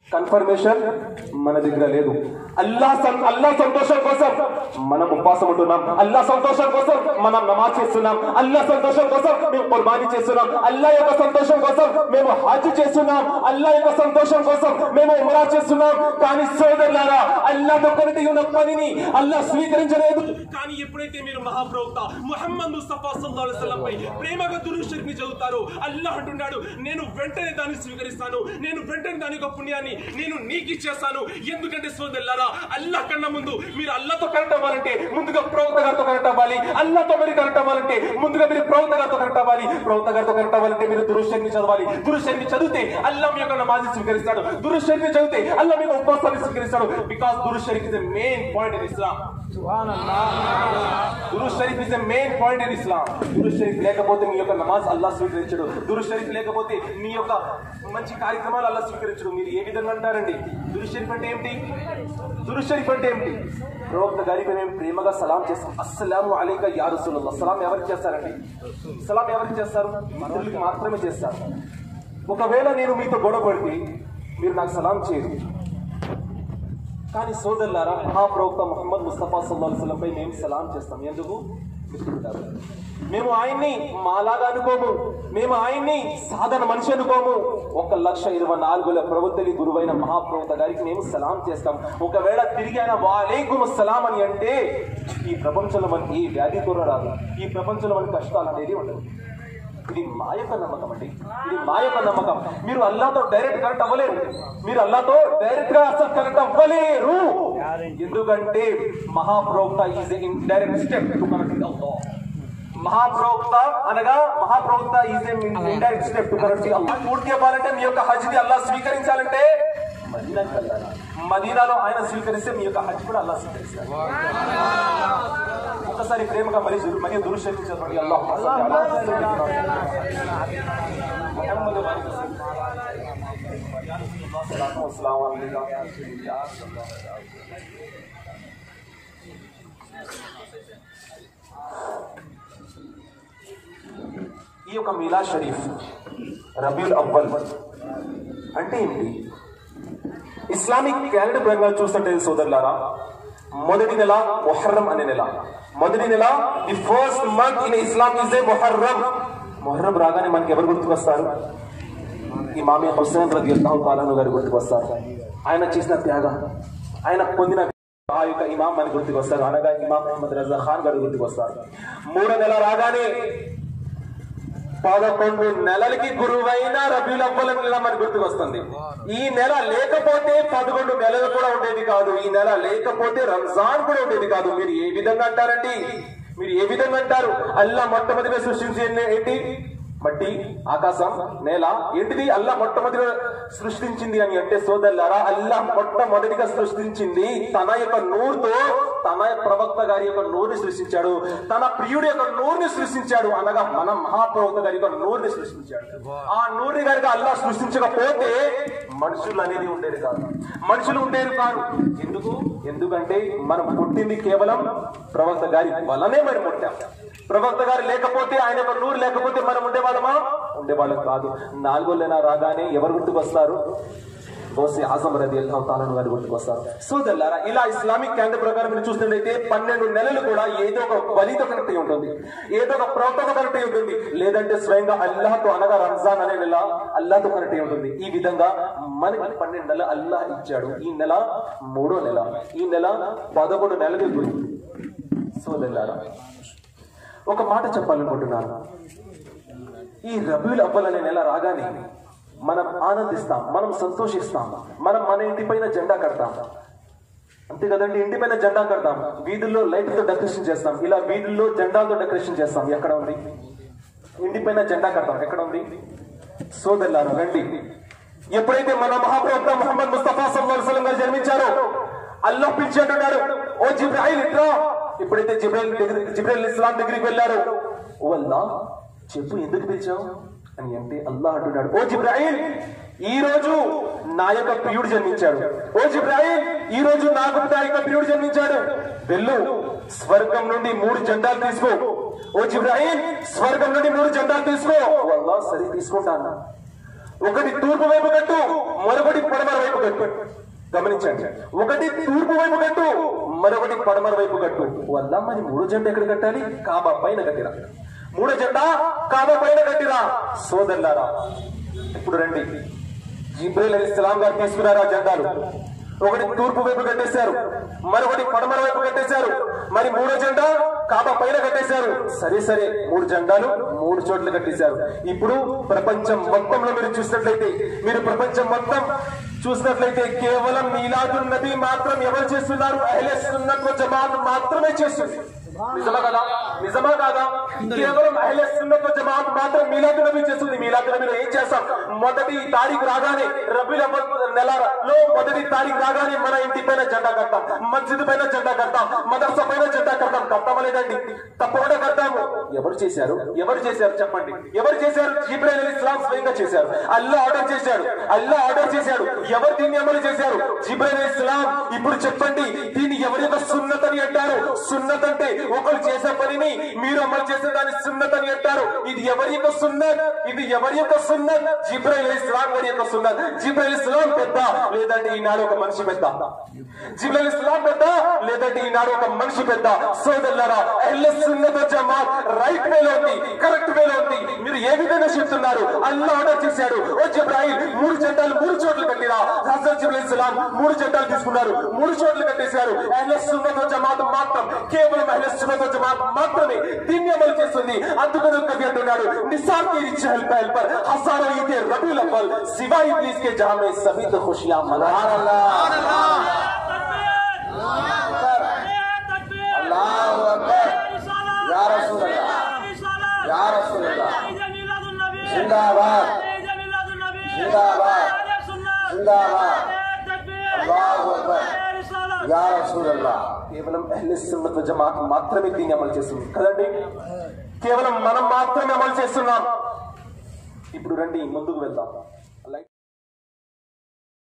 confirmation మన దగ్గర లేదు అల్లా సం- అల్లా సంతోషం కోసం మనం ఉపవాసం ఉంటున్నాం అల్లా సంతోషం కోసం మనం నమాజ్ చేస్తున్నాం అల్లా సంతోషం కోసం మేము కుర్బానీ చేస్తున్నాం అల్లా యొక్క సంతోషం కోసం మేము హాజ్ చేస్తున్నాం అల్లా యొక్క సంతోషం కోసం మేము ఉమరా చేస్తున్నాం కానీ సోదరులారా అల్లాతో కలిగి ఉన్న పనిని అల్లా స్వీకరించలేదు కానీ ఎప్పుడైతే మీరు మహాప్రవక్త ముహమ్మద్ ముస్తఫా సల్లాహు అలైహి వసల్లం పై ప్రేమగా దురుషరిని చదువుతారో అల్లాహ్ అంటున్నాడు నేను వెంటనే దాన్ని స్వీకరిస్తాను నేను వెంటనే దాని యొక్క పుణ్యాన్ని నేను నీకు ఇచ్చేస్తాను ఎందుకంటే సోదరులారా అల్లాహ్ కన్నా ముందు మీరు అల్లాతో కనెక్ట్ అవ్వాలంటే ముందుగా ప్రవక్త గారితో కనెక్ట్ అవ్వాలి అల్లాతో మీరు కనెక్ట్ అవ్వాలంటే ముందుగా మీరు ప్రవక్త గారితో కనెక్ట్ అవ్వాలి ప్రవక్త గారితో కనెక్ట్ అవ్వాలంటే మీరు దురుషరిని చదవాలి దురుషరిని చదివితే అల్లా మీ యొక్క నమాజి స్వీకరిస్తాడు దురుషరిని చదివితే అల్లా మీకు ఉపవాసాన్ని స్వీకరిస్తాడు బికాస్ దురుషరికి is main point in Islam దురు షరీఫ్ is main point in Islam దురు షరీఫ్ లేకపోతే మీ యొక్క నమాజ్ అల్లా స్వీకరించడు దురు షరీఫ్ లేకపోతే మీ యొక్క మంచి కార్యక్రమాలు అల్లా స్వీకరించడు మీరు ఏ విధంగా అంటారండి దురు షరీఫ్ అంటే ఏమిటి దురు షరీఫ్ అంటే ఏమిటి ప్రవక్త గారికి మేము ప్రేమగా సలాం చేస్తాం అస్సలాము అలైక యా రసూలుల్లాహ్ సలాం ఎవరికి చేస్తారండి సలాం ఎవరికి చేస్తారు ఇతరులకి మాత్రమే చేస్తారు ఒకవేళ నేను మీతో గొడవ పడితే మీరు నాకు సలాం చేయరు కానీ సోదరులారా మహాప్రవక్త ముహమ్మద్ ముస్తఫా సల్లాహం పై మేము సలాం చేస్తాం ఎందుకు మిత్రులారా, మేము ఆయన్ని మాలాగా అనుకోము మేము ఆయన్ని సాధన మనిషి అనుకోము ఒక లక్ష ఇరవై నాలుగుల ప్రవృత్తిని గురువైన మహాప్రవక్త గారికి మేము సలాం చేస్తాం ఒకవేళ తిరిగి ఆయన వాలేకుం సలాం అని అంటే ఈ ప్రపంచంలో మనకి ఏ వ్యాధి కూడా రాదు ఈ ప్రపంచంలో మనకి కష్టాలు అనేది ఉండదు ఇది మా యొక్క నమ్మకం అండి ఇది మా యొక్క నమ్మకం మీరు అల్లాతో డైరెక్ట్ కనెక్ట్ అవ్వలేరు మీరు అల్లాతో డైరెక్ట్ గా అసలు కనెక్ట్ అవ్వలేరు ఎందుకంటే మహాప్రవక్త is indirect step to connect Allah మహాప్రవక్త అనగా మహాప్రవక్త is indirect step to connect Allah పూర్తి అవ్వాలంటే మీ యొక్క హజ్ ని అల్లా స్వీకరించాలంటే మదీనాకి వెళ్ళాలి మదీనాలో ఆయన స్వీకరిస్తే మీ యొక్క హజ్ కూడా అల్లా స్వీకరిస్తారు ఒక్కసారి ప్రేమగా మరి మరియు దురుషరించబడి అల్లాహ్ محمد وعلى آله والسلام عليكم ఈ యొక్క మీలా షరీఫ్ రబీల్ అవ్వల్ అంటే ఏంటి ఇస్లామిక్ క్యాలెండర్ ప్రకారం చూస్తుంటే సోదరులారా మొదటి నెల మొహర్రం అనే నెల మొదటి నెల the first month in Islam is a Muharram Muharram రాగానే మనకి ఎవరు గుర్తుకొస్తారు ఇమామి హుస్సేన్ రది అల్లాహు తాలాను గారు గుర్తుకొస్తారు ఆయన చేసిన త్యాగం ఆయన పొందిన ఆ యొక్క ఇమాం మనకి గుర్తుకొస్తారు అనగా ఇమాం మహమ్మద్ రజా ఖాన్ గారు గుర్తుకొస్తారు మూడో నెల రాగానే పదకొండు నెలలకి గురువైన రబీల్ అవ్వల నెల మనకు గుర్తుకొస్తుంది ఈ నెల లేకపోతే పదకొండు నెలలు కూడా ఉండేది కాదు ఈ నెల లేకపోతే రంజాన్ కూడా ఉండేది కాదు మీరు ఏ విధంగా అంటారండి మీరు ఏ విధంగా అంటారు అల్లా మొట్టమొదటిగా సృష్టించి ఏంటి మట్టి ఆకాశం నేల ఏంటిది అల్లా మొట్టమొదటిగా సృష్టించింది అని అంటే సోదరులారా అల్లా మొట్టమొదటిగా సృష్టించింది తన యొక్క నూరుతో తన ప్రవక్త గారి యొక్క నూరుని సృష్టించాడు తన ప్రియుడి యొక్క నూరుని సృష్టించాడు అనగా మన మహాప్రవక్త గారి యొక్క నూరుని సృష్టించాడు ఆ నూరుని గారికి అల్లా సృష్టించకపోతే మనుషులు అనేది ఉండేది కాదు మనుషులు ఉండేది కాదు ఎందుకు ఎందుకంటే మనం పుట్టింది కేవలం ప్రవక్త గారి వల్లనే మనం పుట్టాం ప్రవక్త గారు లేకపోతే ఆయన యొక్క నూరు లేకపోతే మనం ఉండేవాళ్ళమా ఉండేవాళ్ళం కాదు నాలుగో నెల రాగానే ఎవరు గుర్తుకొస్తారు గోసి ఆజం రది తాలను గారు గుర్తుకొస్తారు సోదరులారా ఇలా ఇస్లామిక్ క్యాలెండర్ ప్రకారం మీరు చూసినట్లయితే పన్నెండు నెలలు కూడా ఏదో ఒక బలితో కనెక్ట్ అయి ఉంటుంది ఏదో ఒక ప్రవక్తతో కనెక్ట్ అయి ఉంటుంది లేదంటే స్వయంగా అల్లాహతో అనగా రంజాన్ అనే నెల అల్లాహతో కనెక్ట్ అయి ఉంటుంది ఈ విధంగా మనకి పన్నెండు నెలలు అల్లాహ్ ఇచ్చాడు ఈ నెల మూడో నెల ఈ నెల పదకొండు నెలలు గురి సోదరులారా ఒక మాట చెప్పాలనుకుంటున్నాను ఈ రబీల్ అవ్వల్ అనే నెల రాగానే మనం ఆనందిస్తాం మనం సంతోషిస్తాం మనం మన ఇంటి పైన జెండా కడతాం అంతే కదండి ఇంటి పైన జెండా కడతాం వీధుల్లో లైట్లతో డెకరేషన్ చేస్తాం ఇలా వీధుల్లో జెండాలతో డెకరేషన్ చేస్తాం ఎక్కడ ఉంది ఇంటి పైన జెండా కడతాం ఎక్కడ ఉంది సోదరులారా రండి ఎప్పుడైతే మన మహాప్రవక్త ముహమ్మద్ ముస్తఫా సల్లాహు అలైహి వసల్లం గారు జన్మించారో అల్లాహ్ పిలిచి అంటున్నాడు ఓ జిబ్రాయిల్ ఇట్రా ఎప్పుడైతే జిబ్రాయిల్ దగ్గర జిబ్రాయిల్ ఇస్లాం దగ్గరికి వెళ్ళారు ఓ అల్లా చెప్పు ఎందుకు పిలిచావు అని అంటే అల్లాహ్ అంటున్నాడు ఓ జిబ్రాయిల్ ఈ రోజు నా యొక్క ప్రియుడు జన్మించాడు ఓ జిబ్రాయిల్ ఈ రోజు నాకు నా యొక్క ప్రియుడు జన్మించాడు వెళ్ళు స్వర్గం నుండి మూడు జెండాలు తీసుకో ఓ జిబ్రాయిల్ స్వర్గం నుండి మూడు జెండాలు తీసుకో ఓ అల్లాహ్ సరే తీసుకుంటాను ఒకటి తూర్పు వైపు కట్టు మరొకటి పడమర వైపు కట్టు గమనించండి ఒకటి తూర్పు వైపు కట్టు మరొకటి పడమర వైపు కట్టు వల్ల మరి మూడో జెండా ఎక్కడ కట్టాలి కాబా పైన కట్టిరా మూడో జెండా కాబా పైన కట్టిరా సోదరులారా ఇప్పుడు రండి జిబ్రేల్ అలీ ఇస్లాం గారు తీసుకున్నారు ఆ జెండాలు ఒకటి తూర్పు వైపు కట్టేశారు మరొకటి పడమర వైపు కట్టేశారు మరి మూడో జెండా కాబా పైన కట్టేశారు సరే సరే మూడు జెండాలు మూడు చోట్ల కట్టేశారు ఇప్పుడు ప్రపంచం మొత్తంలో మీరు చూసినట్లయితే మీరు ప్రపంచం మొత్తం చూసినట్లయితే కేవలం మీలాదుల్ నబీ మాత్రం ఎవరు చేస్తున్నారు అహ్లే సున్నత్ వ జమాత్ మాత్రమే చేస్తుంది నిజమా కదా నిజమా కాదా కేవలం అహ్లే సున్నత్ వ జమాత్ మాత్రం మీలాదు నబీ చేస్తుంది మీలాదు నబీలో ఏం చేస్తాం మొదటి తారీఖు రాగానే రబీల నెలలో మొదటి తారీఖు రాగానే మన ఇంటి పైన జెండా కడతాం మస్జిద్ పైన జెండా కడతాం మదర్సా పైన జెండా కడతాం కడతామా లేదండి తప్పకుండా కడతాము ఎవరు చేశారు ఎవరు చేశారు చెప్పండి ఎవరు చేశారు జిబ్రాయిల్ అలీ ఇస్లాం స్వయంగా చేశారు అల్లా ఆర్డర్ చేశాడు అల్లా ఆర్డర్ చేశాడు ఎవరు దీన్ని అమలు చేశారు జిబ్రాయిల్ అలీ ఇస్లాం ఇప్పుడు చెప్పండి దీన్ని ఎవరి యొక్క సున్నత్ అని అంటారు సున్నత్ అంటే ఒకరు చేసే పనిని మీరు అమలు చేసే దాన్ని సున్నత్ అని అంటారు ఇది ఎవరి యొక్క సున్నత్ ఇది ఎవరి యొక్క సున్నత్ జిబ్రాయిల్ అలీ ఇస్లాం గారి యొక్క సున్నత్ జిబ్రాయిల్ ఇస్లాం పెద్ద లేదంటే ఈనాడు ఒక మనిషి పెద్ద జిబ్రాయిల్ ఇస్లాం పెద్ద లేదంటే ఈనాడు ఒక మనిషి పెద్ద సోదరులారా అహ్లే సున్నత్ వల్ జమాత్ రైట్ వేలో ఉంది కరెక్ట్ వేలో ఉంది మీరు ఏ విధంగా చెప్తున్నారు అల్లా ఆర్డర్ చేశాడు ఓ జిబ్రాయిల్ మూడు జెండాలు మూడు చోట్ల కట్టిరా హజరత్ జిబ్రాయిల్ ఇస్లాం మూడు జెండాలు తీసుకున్నారు మూడు చోట్ల కట్టేశారు అహ్లే సున్నత్ వల్ జమాత్ మాత్రం కేవలం అహ్లే సున్నత్ వల్ జమాత్ మాత్రమే దీన్ని అమలు చేస్తుంది అందుకని కవి అంటున్నాడు నిసార్ కి చహల్ పహల్ पर हजारों ईद रबीउल अव्वल सिवा इब्लीस के जहां में सभी तो खुशियां मना अल्लाहु अकबर या रसूल अल्लाह या रसूल अल्लाह जिंदाबाद जिंदाबाद जिंदाबाद अल्लाहु अकबर या रसूल अल्लाह కేవలం అహ్లే సున్నత్ వల్ జమాత్ మాత్రమే దీన్ని అమలు చేస్తుంది కదండి కేవలం మనం మాత్రమే అమలు చేస్తున్నాం ఇప్పుడు రండి ముందుకు వెళ్దాం